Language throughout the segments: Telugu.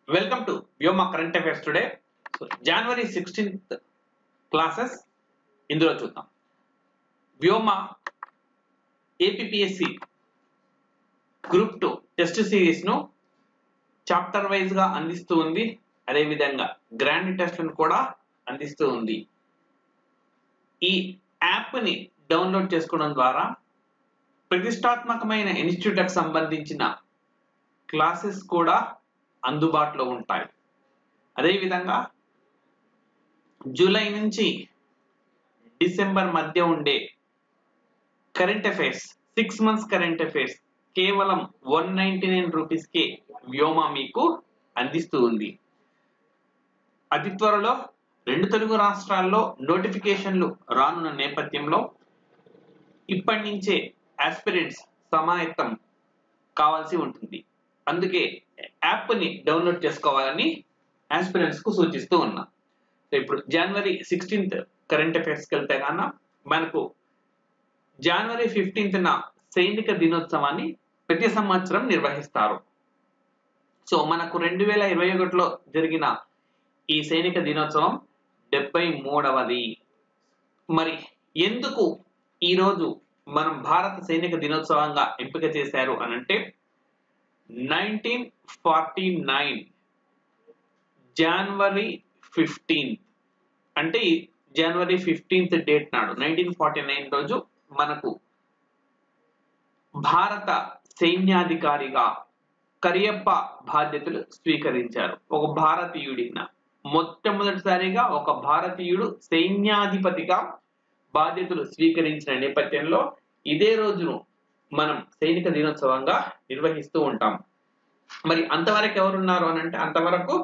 welcome to Vyoma current affairs today so January sixteenth classes ఇందులో చూద్దాం Vyoma APSC group two test series ను చాప్టర్ వైజ్ గా అందిస్తూ ఉంది అదేవిధంగా గ్రాండ్ టెస్ట్లను కూడా అందిస్తూ ఉంది ఈ యాప్ ని డౌన్లోడ్ చేసుకోవడం ద్వారా ప్రతిష్టాత్మకమైన ఇన్స్టిట్యూట్లకు సంబంధించిన క్లాసెస్ కూడా అందుబాటులో ఉంటాయి అదేవిధంగా జూలై నుంచి డిసెంబర్ మధ్య ఉండే current affairs six months current affairs కేవలం వన్ నైన్టీ నైన్ రూపీస్కే వ్యోమా మీకు అందిస్తూ ఉంది అతి త్వరలో రెండు తెలుగు రాష్ట్రాల్లో నోటిఫికేషన్లు రానున్న నేపథ్యంలో ఇప్పటి నుంచే ఆస్పిరెంట్స్ సమాయత్తం కావాల్సి ఉంటుంది అందుకే యాప్ని డౌన్లోడ్ చేసుకోవాలని ఆస్పిరెంట్స్ కు సూచిస్తూ ఉన్నా సో ఇప్పుడు జనవరి సిక్స్టీన్త్ కరెంట్ అఫైర్స్కి వెళ్తే కన్నా మనకు జనవరి ఫిఫ్టీన్త్ న సైనిక దినోత్సవాన్ని ప్రతి సంవత్సరం నిర్వహిస్తారు సో మనకు రెండు వేల ఇరవై ఒకటిలో జరిగిన ఈ సైనిక దినోత్సవం డెబ్బై మూడవది మరి ఎందుకు ఈరోజు మనం భారత సైనిక దినోత్సవంగా ఎంపిక చేశారు అనంటే nineteen forty nine January fifteenth అంటే ఈ జనవరి ఫిఫ్టీన్త్ డేట్ నాడు నైన్టీన్ ఫార్టీ నైన్ రోజు మనకు భారత సైన్యాధికారిగా కరియప్ప బాధ్యతలు స్వీకరించారు ఒక భారతీయుడిన మొట్టమొదటిసారిగా ఒక భారతీయుడు సైన్యాధిపతిగా బాధ్యతలు స్వీకరించిన నేపథ్యంలో ఇదే రోజును మనం సైనిక దినోత్సవంగా నిర్వహిస్తూ ఉంటాం మరి అంతవరకు ఎవరున్నారు అని అంటే అంతవరకు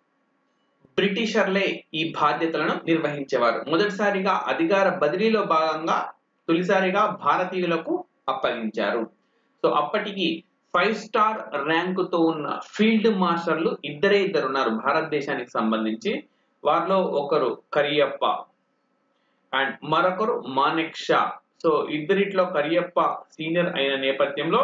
బ్రిటిషర్లే ఈ బాధ్యతలను నిర్వహించేవారు మొదటిసారిగా అధికార బదిలీలో భాగంగా తొలిసారిగా భారతీయులకు అప్పగించారు సో అప్పటికి ఫైవ్ స్టార్ ర్యాంకుతో ఉన్న ఫీల్డ్ మాస్టర్లు ఇద్దరే ఇద్దరు ఉన్నారు భారతదేశానికి సంబంధించి వారిలో ఒకరు కరియప్ప అండ్ మరొకరు మానెక్ షా సో ఇద్దరిట్లో కరియప్ప సీనియర్ అయిన నేపథ్యంలో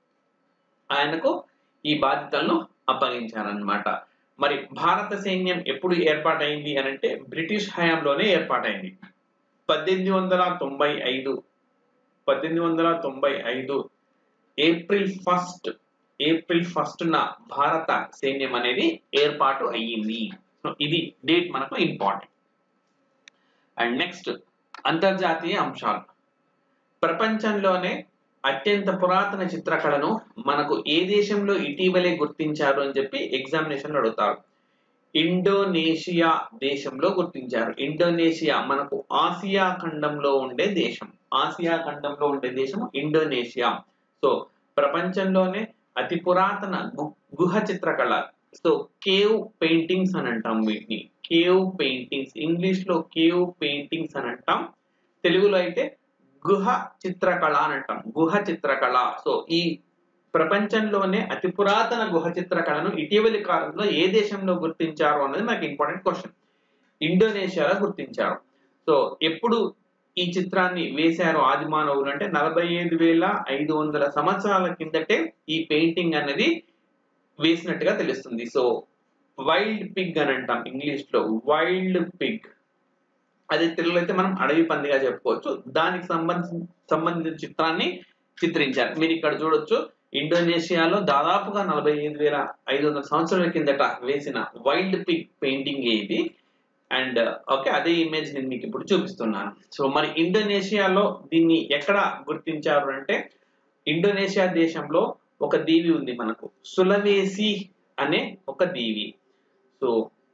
ఆయనకు ఈ బాధ్యతలను అప్పగించారనమాట మరి భారత సైన్యం ఎప్పుడు ఏర్పాటైంది అని అంటే బ్రిటిష్ హయాంలోనే ఏర్పాటైంది పద్దెనిమిది వందల తొంభై ఐదు పద్దెనిమిది వందల తొంభై ఐదు ఏప్రిల్ ఫస్ట్ ఏప్రిల్ ఫస్ట్ న భారత సైన్యం అనేది ఏర్పాటు అయ్యింది ఇది డేట్ మనకు ఇంపార్టెంట్ అండ్ నెక్స్ట్ అంతర్జాతీయ అంశాలు ప్రపంచంలోనే అత్యంత పురాతన చిత్రకళను మనకు ఏ దేశంలో ఇటీవలే గుర్తించారు అని చెప్పి ఎగ్జామినేషన్ అడుగుతారు ఇండోనేషియా దేశంలో గుర్తించారు ఇండోనేషియా మనకు ఆసియా ఖండంలో ఉండే దేశం ఆసియా ఖండంలో ఉండే దేశం ఇండోనేషియా సో ప్రపంచంలోనే అతి పురాతన గుహ చిత్రకళ సో కేవ్ పెయింటింగ్స్ అని అంటాం వీటిని కేవ్ పెయింటింగ్స్ ఇంగ్లీష్ లో కేవ్ పెయింటింగ్స్ అని అంటాం తెలుగులో అయితే గుహ చిత్రకళ అని అంటాం గుహ చిత్రకళ సో ఈ ప్రపంచంలోనే అతి పురాతన గుహ చిత్రకళను ఇటీవలి కాలంలో ఏ దేశంలో గుర్తించారు అన్నది నాకు ఇంపార్టెంట్ క్వశ్చన్ ఇండోనేషియాలో గుర్తించారు సో ఎప్పుడు ఈ చిత్రాన్ని వేశారు ఆది మానవులు అంటే నలభై ఐదు వేల ఐదు వందల సంవత్సరాల కిందటే ఈ పెయింటింగ్ అనేది వేసినట్టుగా తెలుస్తుంది సో వైల్డ్ పిగ్ అని అంటాం ఇంగ్లీష్ లో వైల్డ్ పిగ్ అది తెలుగులో అయితే మనం అడవి పందిగా చెప్పుకోవచ్చు దానికి సంబంధించిన సంబంధించిన చిత్రాన్ని చిత్రించారు మీరు ఇక్కడ చూడొచ్చు ఇండోనేషియాలో దాదాపుగా నలభై ఐదు వేల ఐదు వందల సంవత్సరాల కిందట వేసిన వైల్డ్ పిగ్ పెయింటింగ్ ఇది అండ్ ఓకే అదే ఇమేజ్ నేను మీకు ఇప్పుడు చూపిస్తున్నాను సో మరి ఇండోనేషియాలో దీన్ని ఎక్కడ గుర్తించారు అంటే ఇండోనేషియా దేశంలో ఒక దీవి ఉంది మనకు సులవేసి అనే ఒక దీవి సో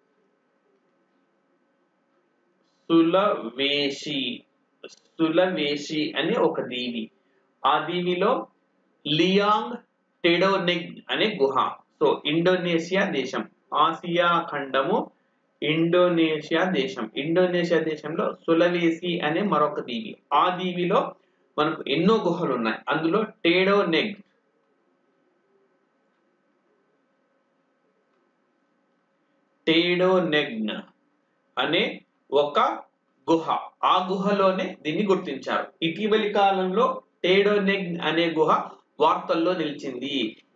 సులవేషి సులవేషి అనే ఒక దీవి ఆ దీవిలో లియాంగ్ టెడోనెగ్ అనే గుహ సో ఇండోనేషియా దేశం ఆసియా ఖండము ఇండోనేషియా దేశం ఇండోనేషియా దేశంలో సులవేసి అనే మరొక దీవి ఆ దీవిలో మనకు ఎన్నో గుహలు ఉన్నాయి అందులో టేడోనెగ్ టేడోనెగ్న్ అనే ఒక గుహ ఆ గుహలోనే దీన్ని గుర్తించారు ఇటీవలి కాలంలో టేడోనెగ్ అనే గుహ వార్తల్లో నిలిచింది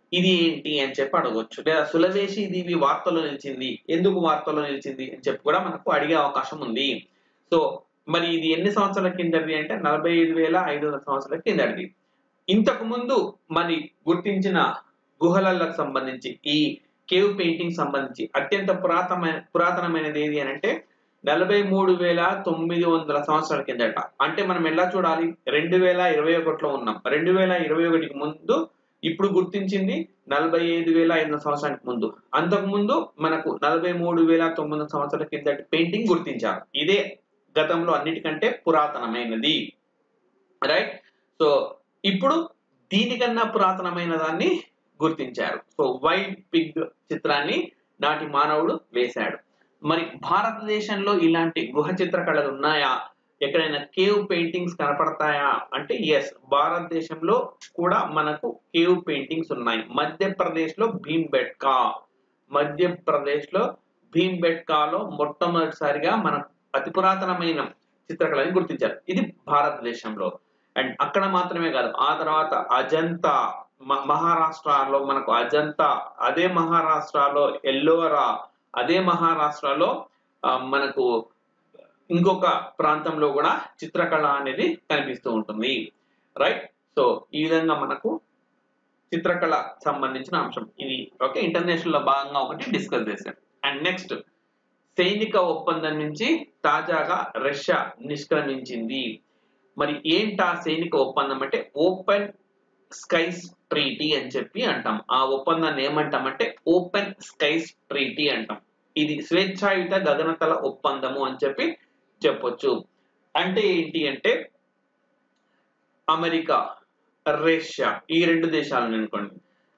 ఇది ఏంటి అని చెప్పి అడగొచ్చు లేదా సులవేసి దీవి వార్తల్లో నిలిచింది ఎందుకు వార్తల్లో నిలిచింది అని చెప్పి కూడా మనకు అడిగే అవకాశం ఉంది సో మరి ఇది ఎన్ని సంవత్సరాల కిందది అంటే నలభై ఐదు వేల ఐదు వందల సంవత్సరాల కిందది ఇంతకు ముందు మరి గుర్తించిన గుహలకు సంబంధించి ఈ కేవ్ పెయింటింగ్ సంబంధించి అత్యంత పురాతనమైన పురాతనమైనది ఏది అని అంటే నలభై మూడు వేల తొమ్మిది వందల సంవత్సరాల కిందట అంటే మనం ఎలా చూడాలి రెండు వేల ఇరవై ఒకటిలో ఉన్నాం రెండు వేల ఇరవై ఒకటికి ముందు ఇప్పుడు గుర్తించింది నలభై ఐదు వేల ఐదు వందల సంవత్సరానికి ముందు అంతకు ముందు మనకు నలభై మూడు వేల తొమ్మిది వందల సంవత్సరాల కిందటి పెయింటింగ్ గుర్తించారు ఇదే గతంలో అన్నిటికంటే పురాతనమైనది రైట్ సో ఇప్పుడు దీనికన్నా పురాతనమైన దాన్ని గుర్తించారు సో వైల్డ్ పిగ్ చిత్రాన్ని నాటి మానవుడు వేశాడు మరి భారతదేశంలో ఇలాంటి గుహ చిత్రకళలు ఉన్నాయా ఎక్కడైనా కేవ్ పెయింటింగ్స్ కనపడతాయా అంటే ఎస్ భారతదేశంలో కూడా మనకు కేవ్ పెయింటింగ్స్ ఉన్నాయి మధ్యప్రదేశ్ లో భీంబెట్కా మధ్యప్రదేశ్ లో భీంబెట్కాలో మొట్టమొదటిసారిగా మన అతి పురాతనమైన చిత్రకళని గుర్తించారు ఇది భారతదేశంలో అండ్ అక్కడ మాత్రమే కాదు ఆ తర్వాత అజంతా మహారాష్ట్రలో మనకు అజంతా అదే మహారాష్ట్రలో ఎల్లోరా అదే మహారాష్ట్రలో మనకు ఇంకొక ప్రాంతంలో కూడా చిత్రకళ అనేది కనిపిస్తూ ఉంటుంది రైట్ సో ఈ విధంగా మనకు చిత్రకళ సంబంధించిన అంశం ఇది ఓకే ఇంటర్నేషనల్ లో భాగంగా ఒకటి డిస్కస్ చేశాం అండ్ నెక్స్ట్ సైనిక ఒప్పందం నుంచి తాజాగా రష్యా నిష్క్రమించింది మరి ఏంటా సైనిక ఒప్పందం అంటే ఓపెన్ స్కైస్ ట్రీటీ అని చెప్పి అంటాం ఆ ఒప్పందాన్ని ఏమంటామంటే ఓపెన్ స్కైస్ ట్రీటీ అంటాం ఇది స్వేచ్ఛాయుత గగనతల ఒప్పందము అని చెప్పి చెప్పొచ్చు అంటే ఏంటి అంటే అమెరికా రష్యా ఈ రెండు దేశాలను అనుకోండి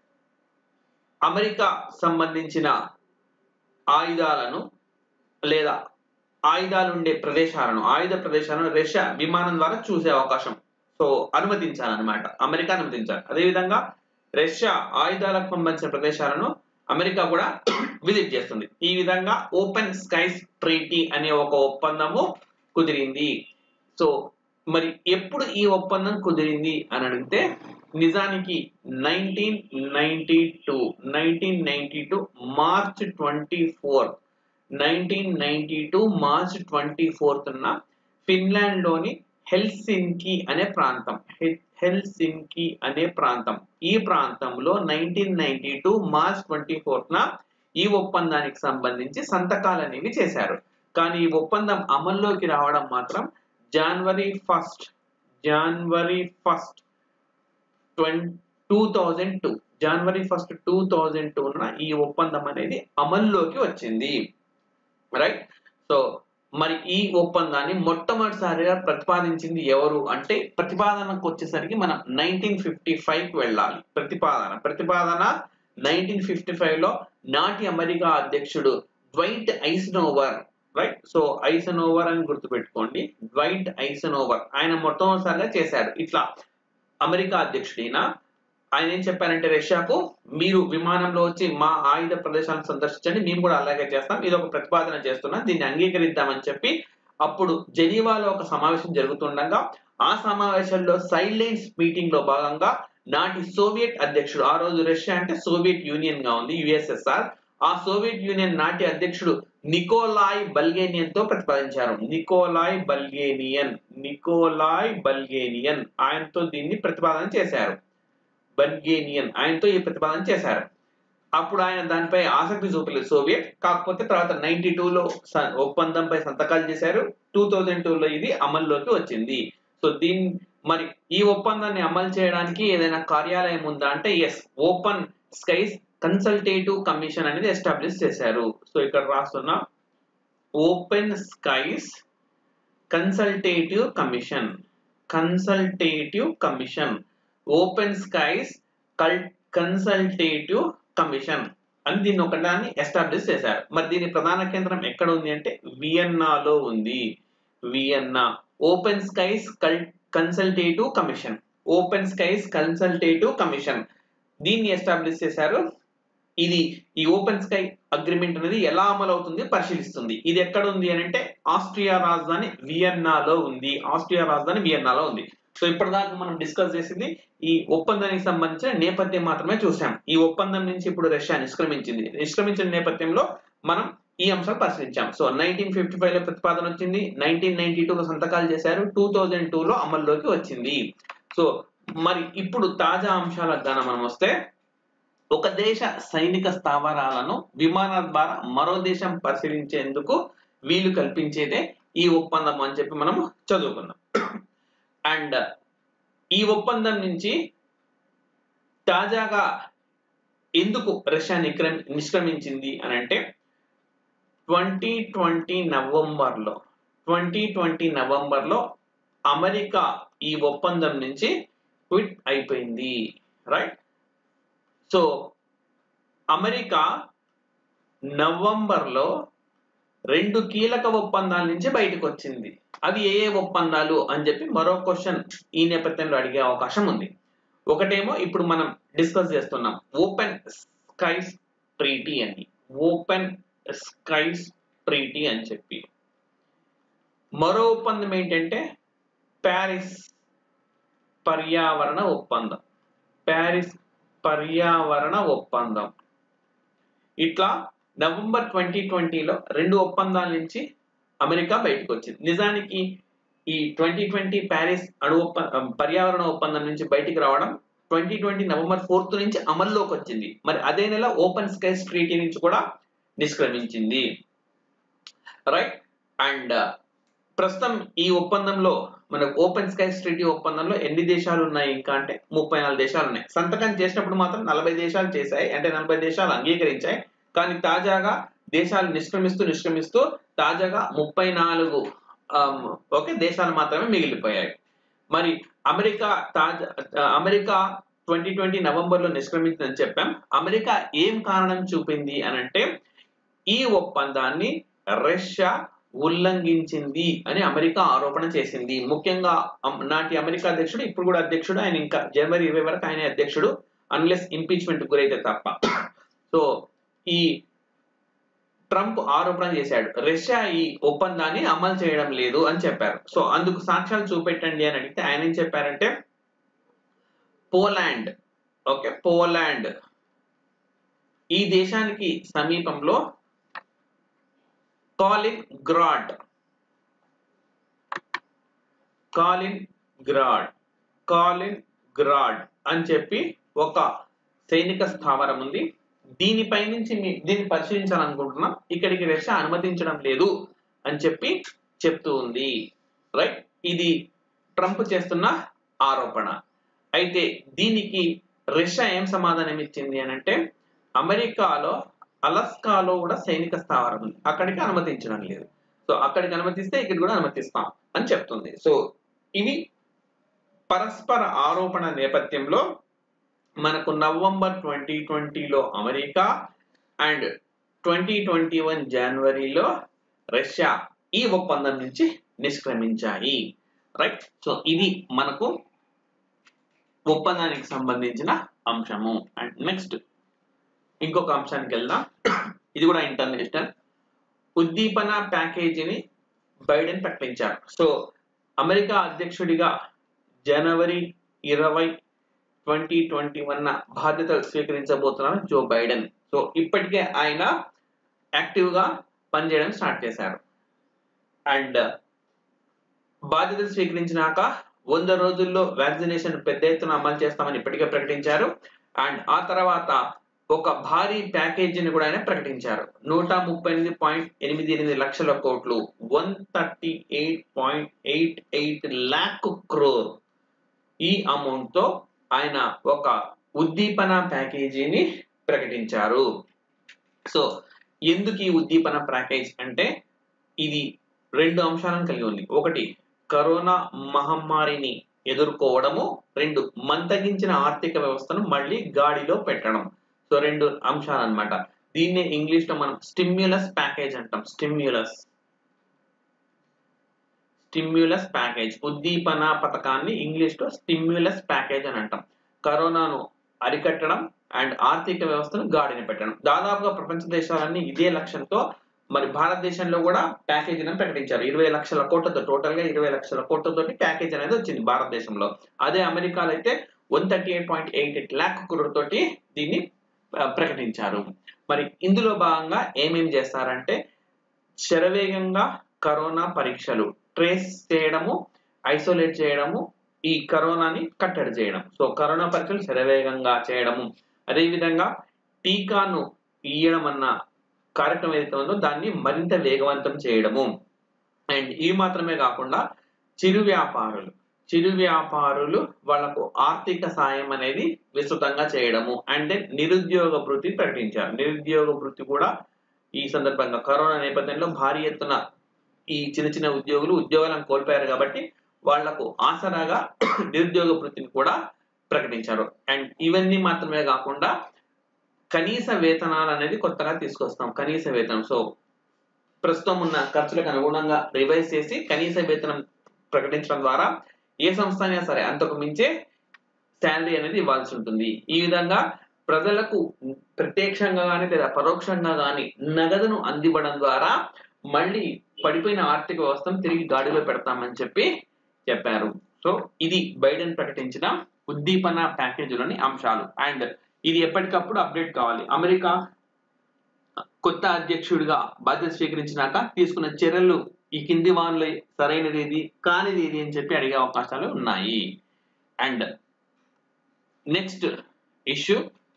అమెరికా సంబంధించిన ఆయుధాలను లేదా ఆయుధాలు ఉండే ప్రదేశాలను ఆయుధ ప్రదేశాలను రష్యా విమానం ద్వారా చూసే అవకాశం సో అనుమతించాలన్నమాట అమెరికా అనుమతించాలి అదేవిధంగా రష్యా ఆయుధాలకు సంబంధించిన ప్రదేశాలను అమెరికా కూడా విజిట్ చేస్తుంది ఈ విధంగా ఓపెన్ స్కైస్ ట్రీటీ అనే ఒక ఒప్పందము కుదిరింది సో మరి ఎప్పుడు ఈ ఒప్పందం కుదిరింది అని అడిగితే నిజానికి nineteen ninety two nineteen ninety two March twenty fourth nineteen ninety two March twenty ఫోర్త్న ఫిన్లాండ్లోని హెల్సింకి అనే ప్రాంతం హెల్సింకి అనే ప్రాంతం ఈ ప్రాంతంలో nineteen ninety two March twenty ఫోర్త్న ఈ ఒప్పందానికి సంబంధించి సంతకాలు అనేవి చేశారు కానీ ఈ ఒప్పందం అమల్లోకి రావడం మాత్రం January first January first two thousand two January first two thousand టూన ఈ ఒప్పందం అనేది అమల్లోకి వచ్చింది రైట్ సో మరి ఈ ఒప్పందాన్ని మొట్టమొదటిసారిగా ప్రతిపాదించింది ఎవరు అంటే ప్రతిపాదనకు వచ్చేసరికి మనం నైన్టీన్ ఫిఫ్టీ ఫైవ్ కి వెళ్ళాలి ప్రతిపాదన ప్రతిపాదన నైన్టీన్ ఫిఫ్టీ ఫైవ్ లో నాటి అమెరికా అధ్యక్షుడు Dwight Eisenhower right so Eisenhower అని గుర్తుపెట్టుకోండి డ్వైట్ ఐసనోవర్ ఆయన మొట్టమొదటిసారిగా చేశారు ఇట్లా అమెరికా అధ్యక్షుడైన ఆయన ఏం చెప్పారంటే రష్యాకు మీరు విమానంలో వచ్చి మా ఆయుధ ప్రదేశాలను సందర్శించండి మేము కూడా అలాగే చేస్తాం ఇది ఒక ప్రతిపాదన చేస్తున్నాం దీన్ని అంగీకరిద్దామని చెప్పి అప్పుడు జెనీవాలో ఒక సమావేశం జరుగుతుండగా ఆ సమావేశంలో సైలెన్స్ మీటింగ్ లో భాగంగా నాటి సోవియట్ అధ్యక్షుడు ఆ రోజు రష్యా అంటే సోవియట్ యూనియన్ గా ఉంది యుఎస్ఎస్ఆర్ ఆ సోవియట్ యూనియన్ నాటి అధ్యక్షుడు నికోలాయ్ బల్గేనియన్ తో ప్రతిపాదించారు నికోలాయ్ బల్గేనియన్ నికోలాయ్ బల్గేనియన్ ఆయనతో దీన్ని ప్రతిపాదన చేశారు బల్గేనియన్ ఆయనతో ఈ ప్రతిపాదన చేశారు అప్పుడు ఆయన దానిపై ఆసక్తి చూపలేదు సోవియట్ కాకపోతే తర్వాత నైన్టీ టూలో ఒప్పందంపై సంతకాలు చేశారు టూ థౌజండ్ టూలో ఇది అమల్లోకి వచ్చింది సో దీని మరి ఈ ఒప్పందాన్ని అమలు చేయడానికి ఏదైనా కార్యాలయం ఉందా అంటే yes open skies consultative commission అనేది ఎస్టాబ్లిష్ చేశారు సో ఇక్కడ రాస్తున్న open skies consultative commission consultative commission open skies consultative commission అని దీన్ని ఒకదాన్ని ఎస్టాబ్లిష్ చేశారు మరి దీని ప్రధాన కేంద్రం ఎక్కడ ఉంది అంటే వియన్నాలో ఉంది Vienna open skies consultative commission open skies consultative commission దీన్ని ఎస్టాబ్లిష్ చేశారు ఇది ఈ ఓపెన్ స్కై అగ్రిమెంట్ అనేది ఎలా అమలు అవుతుంది పరిశీలిస్తుంది ఇది ఎక్కడ ఉంది అని అంటే ఆస్ట్రియా రాజధాని వియన్నాలో ఉంది ఆస్ట్రియా రాజధాని వియన్నాలో ఉంది సో ఇప్పటిదాకా మనం డిస్కస్ చేసింది ఈ ఒప్పందానికి సంబంధించిన నేపథ్యం మాత్రమే చూసాం ఈ ఒప్పందం నుంచి ఇప్పుడు రష్యా నిష్క్రమించింది నిష్క్రమించిన నేపథ్యంలో మనం ఈ అంశాలు పరిశీలించాం సో నైన్టీన్ ఫిఫ్టీ ఫైవ్ లో ప్రతిపాదన వచ్చింది నైన్టీన్ నైన్టీ టూ లో సంతకాలు చేశారు టూ థౌజండ్ టూ లో అమల్లోకి వచ్చింది సో మరి ఇప్పుడు తాజా అంశాలకు గాన మనం వస్తే ఒక దేశ సైనిక స్థావరాలను విమానాల ద్వారా మరో దేశం పరిశీలించేందుకు వీలు కల్పించేదే ఈ ఒప్పందం అని చెప్పి మనం చదువుకున్నాం అండ్ ఈ ఒప్పందం నుంచి తాజాగా ఎందుకు రష్యా నిక్రమ్ నిష్క్రమించింది అని అంటే ట్వంటీ ట్వంటీ నవంబర్లో ట్వంటీ ట్వంటీ నవంబర్లో అమెరికా ఈ ఒప్పందం నుంచి క్విట్ అయిపోయింది రైట్ సో అమెరికా నవంబర్లో రెండు కీలక ఒప్పందాల నుంచి బయటకు వచ్చింది అవి ఏ ఏ ఒప్పందాలు అని చెప్పి మరో క్వశ్చన్ ఈ నేపథ్యంలో అడిగే అవకాశం ఉంది ఒకటేమో ఇప్పుడు మనం డిస్కస్ చేస్తున్నాం ఓపెన్ స్కైస్ ట్రీటీ అని ఓపెన్ స్కైస్ ట్రీటీ అని చెప్పి మరో ఒప్పందం ఏంటంటే ప్యారిస్ పర్యావరణ ఒప్పందం ప్యారిస్ పర్యావరణ ఒప్పందం ఇట్లా నవంబర్ ట్వంటీ ట్వంటీలో రెండు ఒప్పందాల నుంచి అమెరికా బయటకు వచ్చింది నిజానికి ఈ ట్వంటీ ట్వంటీ ప్యారిస్ అణు ఒప్ప పర్యావరణ ఒప్పందం నుంచి బయటికి రావడం ట్వంటీ ట్వంటీ నవంబర్ ఫోర్త్ నుంచి అమల్లోకి వచ్చింది మరి అదే నెల ఓపెన్ స్కైస్ ట్రీటీ నుంచి కూడా నిష్క్రమించింది రైట్ అండ్ ప్రస్తుతం ఈ ఒప్పందంలో మన ఓపెన్ స్కైస్ ట్రీటీ ఒప్పందంలో ఎన్ని దేశాలు ఉన్నాయి ఇంకా అంటే ముప్పై నాలుగు దేశాలు ఉన్నాయి సంతకం చేసినప్పుడు మాత్రం నలభై దేశాలు చేశాయి అంటే నలభై దేశాలు అంగీకరించాయి కానీ తాజాగా దేశాలు నిష్క్రమిస్తూ నిష్క్రమిస్తూ తాజాగా ముప్పై నాలుగు ఓకే దేశాలు మాత్రమే మిగిలిపోయాయి మరి అమెరికా తాజా అమెరికా ట్వంటీ ట్వంటీ నవంబర్ లో నిష్క్రమించిందని చెప్పాం అమెరికా ఏం కారణం చూపింది అని అంటే ఈ ఒప్పందాన్ని రష్యా ఉల్లంఘించింది అని అమెరికా ఆరోపణ చేసింది ముఖ్యంగా నాటి అమెరికా అధ్యక్షుడు ఇప్పుడు కూడా అధ్యక్షుడు ఆయన ఇంకా జనవరి ఇరవై వరకు ఆయన అధ్యక్షుడు అన్లెస్ ఇంపీచ్మెంట్ గురైతే తప్ప సో ఈ ట్రంప్ ఆరోపణ చేశాడు రష్యా ఈ ఒప్పందాన్ని అమలు చేయడం లేదు అని చెప్పారు సో అందుకు సాక్ష్యాలు చూపెట్టండి అని అడిగితే ఆయన ఏం చెప్పారంటే పోలాండ్ ఓకే పోలాండ్ ఈ దేశానికి సమీపంలో Kaliningrad Kaliningrad Kaliningrad అని చెప్పి ఒక సైనిక స్థావరం ఉంది దీనిపై నుంచి దీన్ని పరిశీలించాలనుకుంటున్నాం ఇక్కడికి రష్యా అనుమతించడం లేదు అని చెప్పి చెప్తూ ఉంది రైట్ ఇది ట్రంప్ చేస్తున్న ఆరోపణ అయితే దీనికి రష్యా ఏం సమాధానం ఇచ్చింది అని అంటే అమెరికాలో అలస్కాలో కూడా సైనిక స్థావరం ఉంది అక్కడికి అనుమతించడం లేదు సో అక్కడికి అనుమతిస్తే ఇక్కడ కూడా అనుమతిస్తాం అని చెప్తుంది సో ఇవి పరస్పర ఆరోపణ నేపథ్యంలో మనకు నవంబర్ ట్వంటీ ట్వంటీలో America and twenty twenty one జనవరిలో రష్యా ఈ ఒప్పందం నుంచి నిష్క్రమించాయి రైట్ సో ఇది మనకు ఒప్పందానికి సంబంధించిన అంశము అండ్ నెక్స్ట్ ఇంకొక అంశానికి వెళ్దాం ఇది కూడా ఇంటర్నేషనల్ ఉద్దీపన ప్యాకేజీని బైడెన్ ప్రకటించారు సో అమెరికా అధ్యక్షుడిగా జనవరి ఇరవై ట్వంటీ ట్వంటీ వన్ బాధ్యతలు స్వీకరించబోతున్నారు జో బైడెన్ సో ఇప్పటికే ఆయన యాక్టివ్ గా పనిచేయడం స్టార్ట్ చేశారు అండ్ బాధ్యతలు స్వీకరించినాక వంద రోజుల్లో వ్యాక్సినేషన్ పెద్ద ఎత్తున అమలు చేస్తామని ఇప్పటికే ప్రకటించారు అండ్ ఆ తర్వాత ఒక భారీ ప్యాకేజీని కూడా ఆయన ప్రకటించారు నూట ముప్పై ఎనిమిది పాయింట్ ఎనిమిది ఎనిమిది లక్షల కోట్లు one thirty eight point eight eight lakh crore ఈ అమౌంట్ తో ఆయన ఒక ఉద్దీపన ప్యాకేజీని ప్రకటించారు సో ఎందుకు ఈ ఉద్దీపన ప్యాకేజ్ అంటే ఇది రెండు అంశాలను కలిగి ఉంది ఒకటి కరోనా మహమ్మారిని ఎదుర్కోవడము రెండు మంతగించిన ఆర్థిక వ్యవస్థను మళ్ళీ గాడిలో పెట్టడం సో రెండు అంశాలు అనమాట దీన్నే ఇంగ్లీష్ లో మనం స్టిమ్యులస్ ప్యాకేజ్ అంటాం స్టిమ్యులస్ స్టిమ్యులస్ ప్యాకేజ్ ఉద్దీపన పథకాన్ని ఇంగ్లీష్ లో స్టిమ్యులస్ ప్యాకేజ్ అని అంటాం కరోనాను అరికట్టడం అండ్ ఆర్థిక వ్యవస్థను గాడిన పెట్టడం దాదాపుగా ప్రపంచ దేశాలన్నీ ఇదే లక్ష్యంతో మరి భారతదేశంలో కూడా ప్యాకేజ్ అని ప్రకటించారు ఇరవై లక్షల కోట్లతో టోటల్ గా ఇరవై లక్షల కోట్లతోటి ప్యాకేజ్ అనేది వచ్చింది భారతదేశంలో అదే అమెరికాలో అయితే one thirty eight point eight eight lakh crore తోటి దీన్ని ఆ, ప్రకటించారు మరి ఇందులో భాగంగా ఏమేం చేస్తారంటే శరవేగంగా కరోనా పరీక్షలు ట్రేస్ చేయడము ఐసోలేట్ చేయడము ఈ కరోనాని కట్టడి చేయడం సో కరోనా పరీక్షలు శరవేగంగా చేయడము అదేవిధంగా టీకాను ఇయ్యడం అన్న కార్యక్రమం ఏదైతే ఉందో దాన్ని మరింత వేగవంతం చేయడము అండ్ ఇవి మాత్రమే కాకుండా చిరు వ్యాపారులు చిరు వ్యాపారులు వాళ్లకు ఆర్థిక సాయం అనేది విస్తృతంగా చేయడము అండ్ దెన్ నిరుద్యోగ భృతి ప్రకటించారు నిరుద్యోగ భృతి కూడా ఈ సందర్భంగా కరోనా నేపథ్యంలో భారీ ఎత్తున ఈ చిన్న చిన్న ఉద్యోగులు ఉద్యోగాలను కోల్పోయారు కాబట్టి వాళ్లకు ఆసరాగా నిరుద్యోగ భృతిని కూడా ప్రకటించారు అండ్ ఇవన్నీ మాత్రమే కాకుండా కనీస వేతనాలు అనేది కొత్తగా తీసుకొస్తాం కనీస వేతనం సో ప్రస్తుతం ఉన్న ఖర్చులకు అనుగుణంగా రివైజ్ చేసి కనీస వేతనం ప్రకటించడం ద్వారా ఏ సంస్థ అయినా సరే అంతకు మించే శాలరీ అనేది ఇవ్వాల్సి ఉంటుంది ఈ విధంగా ప్రజలకు ప్రత్యక్షంగా కానీ లేదా పరోక్షంగా కానీ నగదును అందివ్వడం ద్వారా మళ్ళీ పడిపోయిన ఆర్థిక వ్యవస్థను తిరిగి గాడిలో పెడతామని చెప్పి చెప్పారు సో ఇది బైడెన్ ప్రకటించిన ఉద్దీపన ప్యాకేజీలోని అంశాలు అండ్ ఇది ఎప్పటికప్పుడు అప్డేట్ కావాలి అమెరికా కొత్త అధ్యక్షుడిగా బాధ్యత స్వీకరించినాక తీసుకున్న చర్యలు ఈ కింది వాన్లో సరైనది ఏది కానిది ఏది అని చెప్పి అడిగే అవకాశాలు ఉన్నాయి and next issue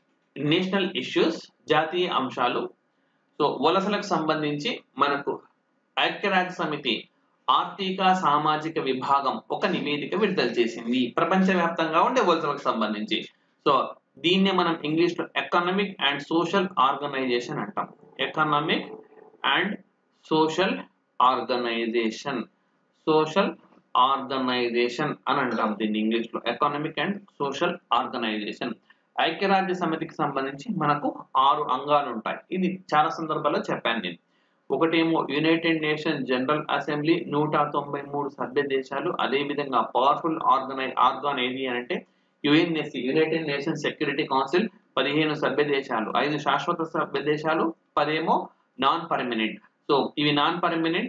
national issues జాతీయ అంశాలు సో వలసలకు సంబంధించి మనకు ఐక్యరాజ్య సమితి ఆర్థిక సామాజిక విభాగం ఒక నివేదిక విడుదల చేసింది ప్రపంచవ్యాప్తంగా ఉండే వలసలకు సంబంధించి సో దీన్నే మనం ఇంగ్లీష్ లో ఎకనామిక్ అండ్ సోషల్ ఆర్గనైజేషన్ అంటాం economic and social organisation social organisation అని అంటాం దీన్ని ఇంగ్లీష్ లో ఎకనామిక్ అండ్ సోషల్ ఆర్గనైజేషన్ ఐక్యరాజ్య సమితికి సంబంధించి మనకు ఆరు అంగాలు ఉంటాయి ఇది చాలా సందర్భాల్లో చెప్పాను నేను ఒకటేమో యునైటెడ్ నేషన్ జనరల్ అసెంబ్లీ నూట తొంభై మూడు సభ్య దేశాలు అదే విధంగా పవర్ఫుల్ ఆర్గనై ఆర్గాన్ ఏది అని అంటే UNSC united nation security council పదిహేను సభ్య దేశాలు ఐదు శాశ్వత సభ్య దేశాలు పదేమో నాన్ పర్మనెంట్ సో ఇవి నాన్ పర్మనెంట్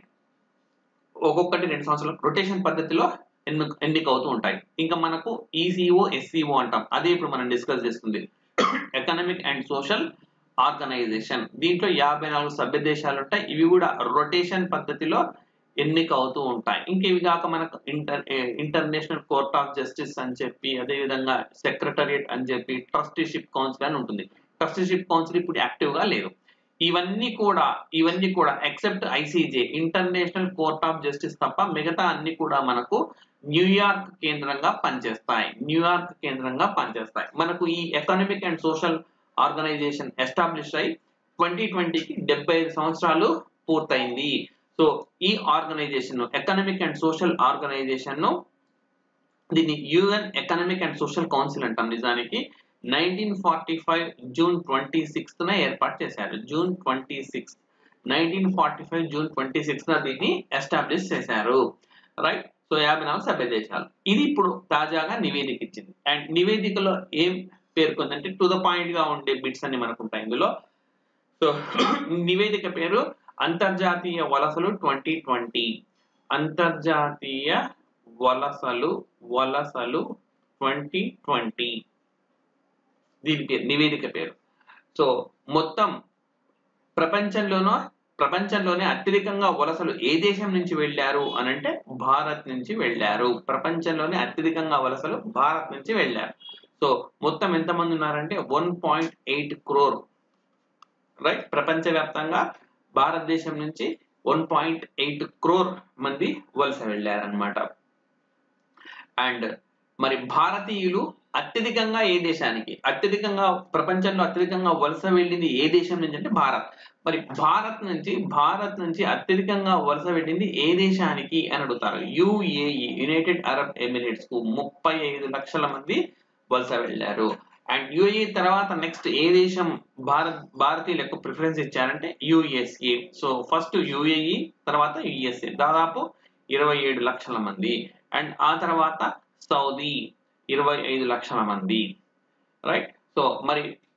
ఒక్కొక్కటి రెండు సంవత్సరాలు రొటేషన్ పద్ధతిలో ఎన్ను ఎన్నిక అవుతూ ఉంటాయి ఇంకా మనకు ఈసీఓ ఎస్సీఓ అంటాం అదే ఇప్పుడు మనం డిస్కస్ చేస్తుంది ఎకనామిక్ అండ్ సోషల్ ఆర్గనైజేషన్ దీంట్లో యాభై నాలుగు సభ్య దేశాలు ఉంటాయి ఇవి కూడా రొటేషన్ పద్ధతిలో ఎన్నిక అవుతూ ఉంటాయి ఇంకా ఇవి కాక మనకు ఇంటర్ ఇంటర్నేషనల్ కోర్ట్ ఆఫ్ జస్టిస్ అని చెప్పి అదే విధంగా సెక్రటరియట్ అని చెప్పి ట్రస్టీషిప్ కౌన్సిల్ అని ఉంటుంది ట్రస్టీషిప్ కౌన్సిల్ ఇప్పుడు యాక్టివ్ గా లేదు ఇవన్నీ కూడా ఇవన్నీ కూడా except ICJ international court of justice తప్ప మిగతా అన్ని కూడా మనకు న్యూయార్క్ కేంద్రంగా పనిచేస్తాయి న్యూయార్క్ కేంద్రంగా పనిచేస్తాయి మనకు ఈ economic and social organisation establish అయి ట్వంటీ ట్వంటీకి డెబ్బై ఐదు సంవత్సరాలు పూర్తయింది సో ఈ organisation economic and social organisation ను దీన్ని UN economic and social council అంటాం నిజానికి nineteen forty five June twenty sixth న ఏర్పాటు చేశారు June twenty sixth nineteen forty five June twenty sixth న దీన్ని ఎస్టాబ్లిష్ చేశారు రైట్ సో యాభై నాలుగు సభ్య దేశాలు ఇది ఇప్పుడు తాజాగా నివేదిక ఇచ్చింది అండ్ నివేదికలో ఏం పేర్కొందంటే టు ద పాయింట్ గా ఉండే బిట్స్ అన్ని మనకు ఉంటాయి ఇందులో సో నివేదిక పేరు అంతర్జాతీయ వలసలు ట్వంటీ ట్వంటీ అంతర్జాతీయ వలసలు వలసలు ట్వంటీ ట్వంటీ దీని పేరు నివేదిక పేరు సో మొత్తం ప్రపంచంలోనో ప్రపంచంలోనే అత్యధికంగా వలసలు ఏ దేశం నుంచి వెళ్ళారు అని అంటే భారత్ నుంచి వెళ్ళారు ప్రపంచంలోనే అత్యధికంగా వలసలు భారత్ నుంచి వెళ్ళారు సో మొత్తం ఎంతమంది ఉన్నారంటే one point eight crore right ప్రపంచవ్యాప్తంగా భారతదేశం నుంచి వన్ పాయింట్ ఎయిట్ క్రోర్ మంది వలస వెళ్ళారనమాట అండ్ మరి భారతీయులు అత్యధికంగా ఏ దేశానికి అత్యధికంగా ప్రపంచంలో అత్యధికంగా వలస వెళ్ళింది ఏ దేశం నుంచి అంటే భారత్ మరి భారత్ నుంచి భారత్ నుంచి అత్యధికంగా వలస వెళ్ళింది ఏ దేశానికి అని అడుగుతారు యుఏఈ యునైటెడ్ అరబ్ ఎమిరేట్స్ కు ముప్పై ఐదు లక్షల మంది వలస వెళ్ళారు అండ్ యుఏఈ తర్వాత నెక్స్ట్ ఏ దేశం భారత్ భారతీయులకు ప్రిఫరెన్స్ ఇచ్చారంటే యుఎస్ఏ సో ఫస్ట్ యుఏఈ తర్వాత యుఎస్ఏ దాదాపు ఇరవై ఏడు లక్షల మంది అండ్ ఆ తర్వాత సౌదీ ఇరవై ఐదు లక్షల మంది రైట్ సో మరి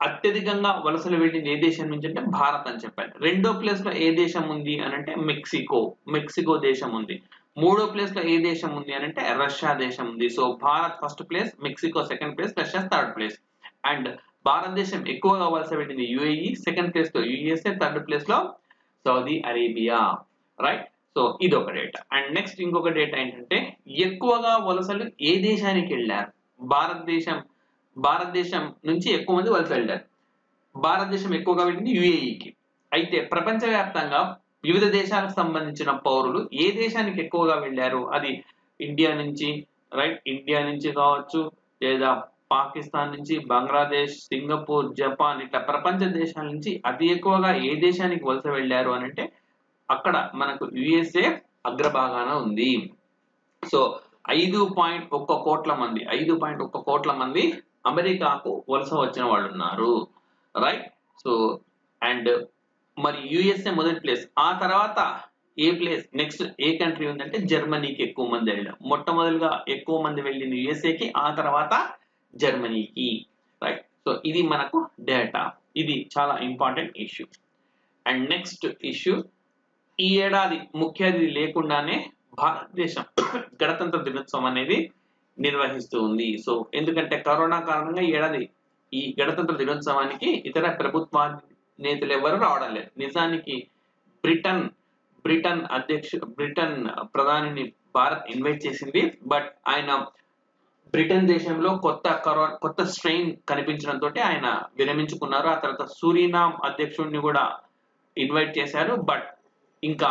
అత్యధికంగా వలసలు వెళ్ళింది ఏ దేశం నుంచి అంటే భారత్ అని చెప్పాను రెండో ప్లేస్ లో ఏ దేశం ఉంది అని అంటే మెక్సికో మెక్సికో దేశం ఉంది మూడో ప్లేస్ లో ఏ దేశం ఉంది అని అంటే రష్యా దేశం ఉంది so Bharat first place Mexico second place Russia third place and Bharatadesam ఎక్కువగా వలస వెళ్ళింది యుఏఈ సెకండ్ ప్లేస్ లో యుఎస్ఏ థర్డ్ ప్లేస్ లో సౌదీ అరేబియా రైట్ సో ఇది ఒక డేటా అండ్ నెక్స్ట్ ఇంకొక డేటా ఏంటంటే ఎక్కువగా వలసలు ఏ దేశానికి వెళ్ళారు భారతదేశం భారతదేశం నుంచి ఎక్కువ మంది వలస వెళ్ళారు భారతదేశం ఎక్కువగా వెళ్ళింది యుఏఈకి అయితే ప్రపంచవ్యాప్తంగా వివిధ దేశాలకు సంబంధించిన పౌరులు ఏ దేశానికి ఎక్కువగా వెళ్ళారు అది ఇండియా నుంచి రైట్ ఇండియా నుంచి కావచ్చు లేదా పాకిస్తాన్ నుంచి బంగ్లాదేశ్ సింగపూర్ జపాన్ ఇట్లా ప్రపంచ దేశాల నుంచి అతి ఎక్కువగా ఏ దేశానికి వలస వెళ్ళారు అని అంటే అక్కడ మనకు యుఎస్ఏ అగ్రభాగాన ఉంది సో ఐదు పాయింట్ ఒక్క కోట్ల మంది ఐదు పాయింట్ ఒక్క కోట్ల మంది అమెరికాకు వలస వచ్చిన వాళ్ళు ఉన్నారు రైట్ సో అండ్ మరి యుఎస్ఏ మొదటి ప్లేస్ ఆ తర్వాత ఏ ప్లేస్ నెక్స్ట్ ఏ కంట్రీ ఉందంటే జర్మనీకి ఎక్కువ మంది వెళ్ళారు మొట్టమొదటిగా ఎక్కువ మంది వెళ్ళింది యుఎస్ఏకి ఆ తర్వాత జర్మనీకి రైట్ సో ఇది మనకు డేటా ఇది చాలా important issue and next issue ఈ ఏడాది ముఖ్య అతిథి లేకుండానే భారతదేశం గణతంత్ర దినోత్సవం అనేది నిర్వహిస్తూ ఉంది సో ఎందుకంటే కరోనా కారణంగా ఈ ఏడాది ఈ గణతంత్ర దినోత్సవానికి ఇతర ప్రభుత్వ నేతలు ఎవరు రావడం లేదు నిజానికి బ్రిటన్ బ్రిటన్ అధ్యక్షు బ్రిటన్ ప్రధానిని భారత్ ఇన్వైట్ చేసింది బట్ ఆయన బ్రిటన్ దేశంలో కొత్త కరోనా కొత్త స్ట్రెయిన్ కనిపించడంతో ఆయన విరమించుకున్నారు ఆ తర్వాత సూరీనామ్ అధ్యక్షుడిని కూడా ఇన్వైట్ చేశారు బట్ ఇంకా